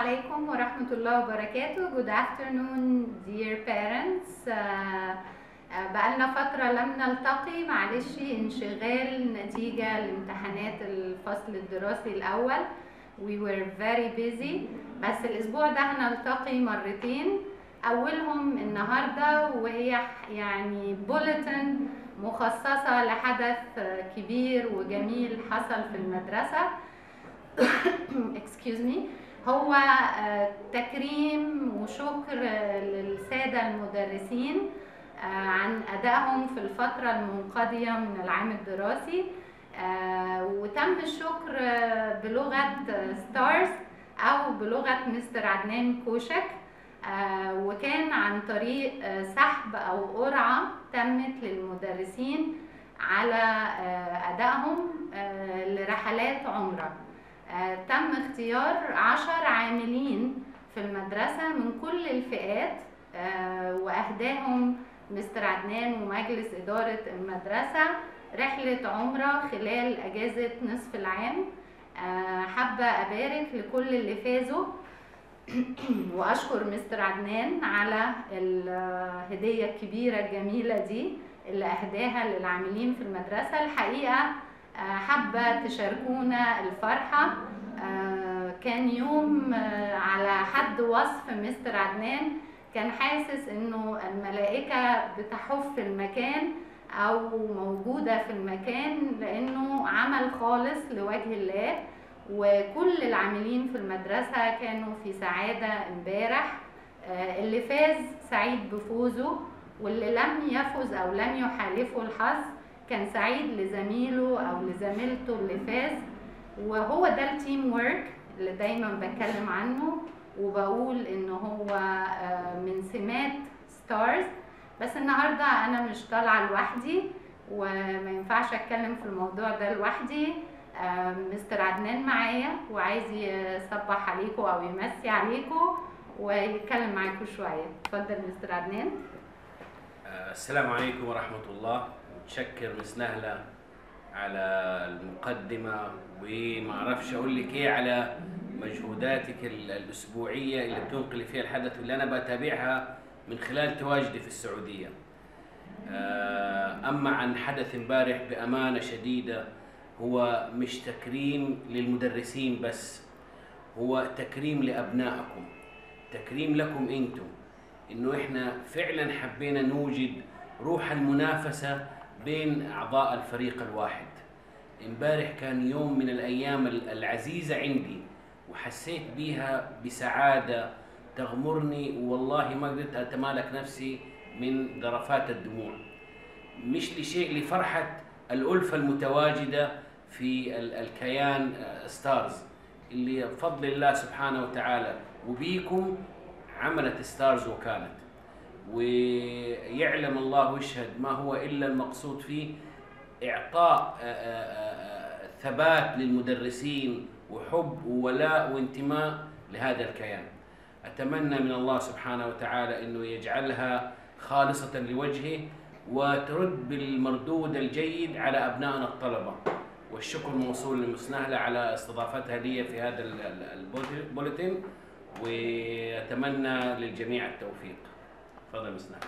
عليكم ورحمة الله وبركاته Good afternoon dear parents uh, uh, بقالنا فترة لم نلتقي معلش انشغال نتيجة لامتحانات الفصل الدراسي الأول We were very busy بس الأسبوع ده هنلتقي مرتين أولهم النهاردة وهي يعني بوليتن مخصصة لحدث كبير وجميل حصل في المدرسة excuse me هو آه، تكريم وشكر للسادة المدرسين آه، عن أدائهم في الفترة المنقضية من العام الدراسي آه، وتم الشكر آه، بلغة ستارز أو بلغة مستر عدنان كوشك آه، وكان عن طريق آه، سحب أو قرعة تمت للمدرسين على آه، أدائهم آه، لرحلات عمرة آه، تم اختيار عشر عاملين في المدرسة من كل الفئات آه، وأهداهم مستر عدنان ومجلس إدارة المدرسة رحلة عمرة خلال أجازة نصف العام آه، حابة أبارك لكل اللي فازوا وأشكر مستر عدنان على الهدية الكبيرة الجميلة دي اللي أهداها للعاملين في المدرسة الحقيقة آه، حابة تشاركونا الفرحة آه، كان يوم آه، على حد وصف مستر عدنان كان حاسس انه الملائكة بتحف المكان او موجودة في المكان لانه عمل خالص لوجه الله وكل العاملين في المدرسة كانوا في سعادة امبارح آه، اللي فاز سعيد بفوزه واللي لم يفز او لم يحالفه الحظ كان سعيد لزميله او لزميلته اللي فاز وهو ده التيم ورك اللي دايما بتكلم عنه وبقول ان هو آه، من سمات ستارز بس النهارده انا مش طالعه لوحدي وما ينفعش اتكلم في الموضوع ده لوحدي آه، مستر عدنان معايا وعايز يصبح عليكم او يمسي عليكم ويتكلم معاكم شويه اتفضل مستر عدنان آه، السلام عليكم ورحمة الله متشكر مس نهلة على المقدمة وما اعرفش اقول لك ايه على مجهوداتك ال- الاسبوعية اللي بتنقلي فيها الحدث واللي انا بتابعها من خلال تواجدي في السعودية. آه، اما عن حدث امبارح بامانة شديدة هو مش تكريم للمدرسين بس هو تكريم لابنائكم تكريم لكم انتم انه احنا فعلا حبينا نوجد روح المنافسه بين اعضاء الفريق الواحد امبارح كان يوم من الايام ال- العزيزه عندي وحسيت بيها بسعاده تغمرني والله ما قدرت اتمالك نفسي من ذرفات الدموع مش لشيء لفرحه الالفه المتواجده في ال- الكيان آه، ستارز اللي بفضل الله سبحانه وتعالى وبيكم عملت ستارز وكانت ويعلم الله ويشهد ما هو الا المقصود فيه اعطاء آه، آه، آه، ثبات للمدرسين وحب وولاء وانتماء لهذا الكيان. اتمنى من الله سبحانه وتعالى انه يجعلها خالصه لوجهه وترد بالمردود الجيد على ابنائنا الطلبه. والشكر موصول لمسنهله على استضافتها لي في هذا ال- ال- البوليتين واتمنى للجميع التوفيق. تفضل مسنهله.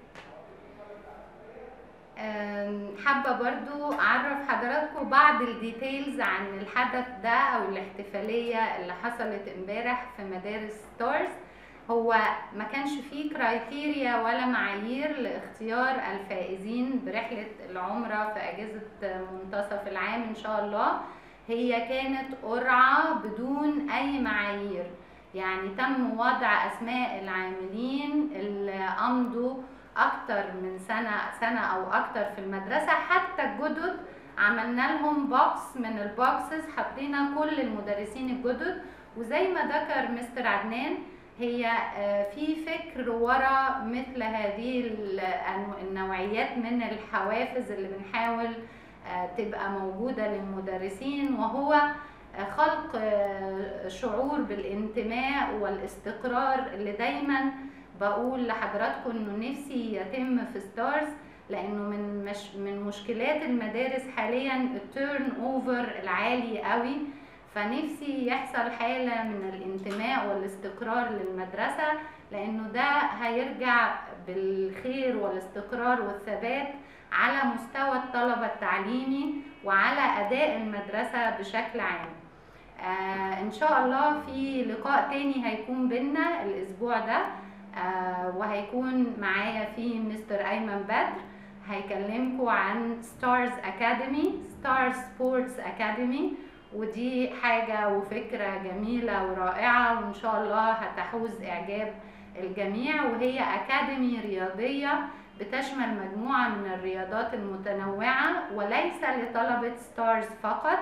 أم، حابة برضو أعرف حضراتكم بعض الديتيلز عن الحدث ده أو الاحتفالية اللي حصلت امبارح في مدارس ستارز هو ما كانش فيه كرايتيريا ولا معايير لاختيار الفائزين برحلة العمرة في أجازة منتصف العام إن شاء الله هي كانت قرعة بدون أي معايير يعني تم وضع أسماء العاملين اللي أمضوا اكتر من سنه سنه او اكتر في المدرسه حتى الجدد عملنا لهم بوكس من البوكسز حطينا كل المدرسين الجدد وزي ما ذكر مستر عدنان هي آه، في فكر ورا مثل هذه ال- النوع- النوعيات من الحوافز اللي بنحاول آه، تبقى موجوده للمدرسين وهو آه، خلق آه، شعور بالانتماء والاستقرار اللي دايما بقول لحضراتكم انه نفسي يتم في ستارز لانه من مش من مشكلات المدارس حاليا التيرن اوفر العالي قوي فنفسي يحصل حالة من الانتماء والاستقرار للمدرسة لأنه ده هيرجع بالخير والاستقرار والثبات على مستوى الطلبة التعليمي وعلى أداء المدرسة بشكل عام آه إن شاء الله في لقاء تاني هيكون بينا الأسبوع ده آه وهيكون معايا فيه مستر أيمن بدر هيكلمكم عن ستارز أكاديمي ستار سبورتس أكاديمي ودي حاجة وفكرة جميلة ورائعة وإن شاء الله هتحوز إعجاب الجميع وهي أكاديمي رياضية بتشمل مجموعة من الرياضات المتنوعة وليس لطلبة ستارز فقط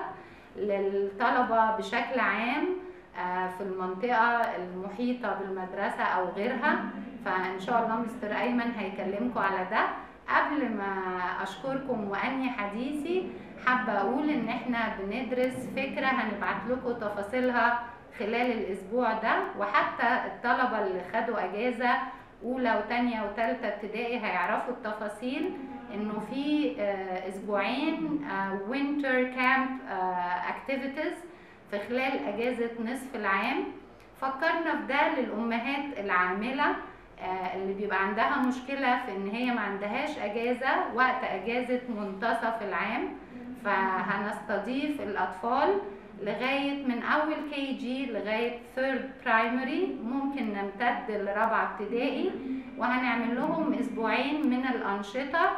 للطلبة بشكل عام في المنطقة المحيطة بالمدرسة أو غيرها فإن شاء الله مستر أيمن هيكلمكم على ده قبل ما أشكركم وأنهي حديثي حابة أقول إن إحنا بندرس فكرة هنبعت لكم تفاصيلها خلال الأسبوع ده وحتى الطلبة اللي خدوا أجازة أولى وتانية وتالتة ابتدائي هيعرفوا التفاصيل إنه في أسبوعين وينتر كامب أكتيفيتيز في خلال أجازة نصف العام فكرنا في ده للأمهات العاملة اللي بيبقى عندها مشكلة في إن هي ما عندهاش أجازة وقت أجازة منتصف العام فهنستضيف الأطفال لغاية من أول كي جي لغاية ثيرد برايمري ممكن نمتد لرابعة ابتدائي وهنعمل لهم أسبوعين من الأنشطة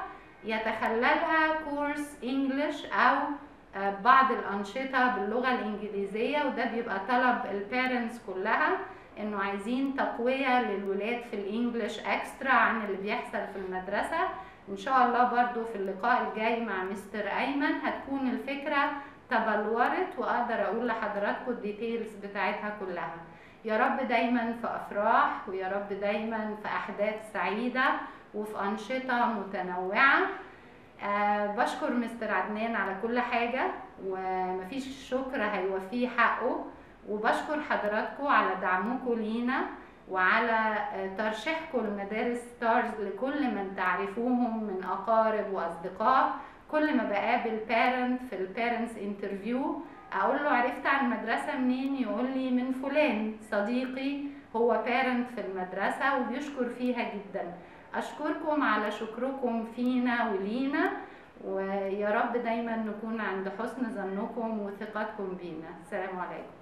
يتخللها كورس إنجلش أو بعض الأنشطة باللغة الإنجليزية وده بيبقى طلب البيرنتس كلها إنه عايزين تقوية للولاد في الإنجليش أكسترا عن اللي بيحصل في المدرسة إن شاء الله برضو في اللقاء الجاي مع مستر أيمن هتكون الفكرة تبلورت واقدر اقول لحضراتكم الديتيلز بتاعتها كلها يا رب دايما في افراح ويا رب دايما في احداث سعيده وفي انشطه متنوعه أه بشكر مستر عدنان على كل حاجه ومفيش شكر هيوفيه حقه وبشكر حضراتكم على دعمكم لينا وعلى ترشيحكم لمدارس ستارز لكل من تعرفوهم من اقارب واصدقاء كل ما بقابل بارنت في البارنتس انترفيو اقول له عرفت عن المدرسه منين يقول لي من فلان صديقي هو بارنت في المدرسه وبيشكر فيها جدا اشكركم على شكركم فينا ولينا ويا رب دايما نكون عند حسن ظنكم وثقتكم بينا السلام عليكم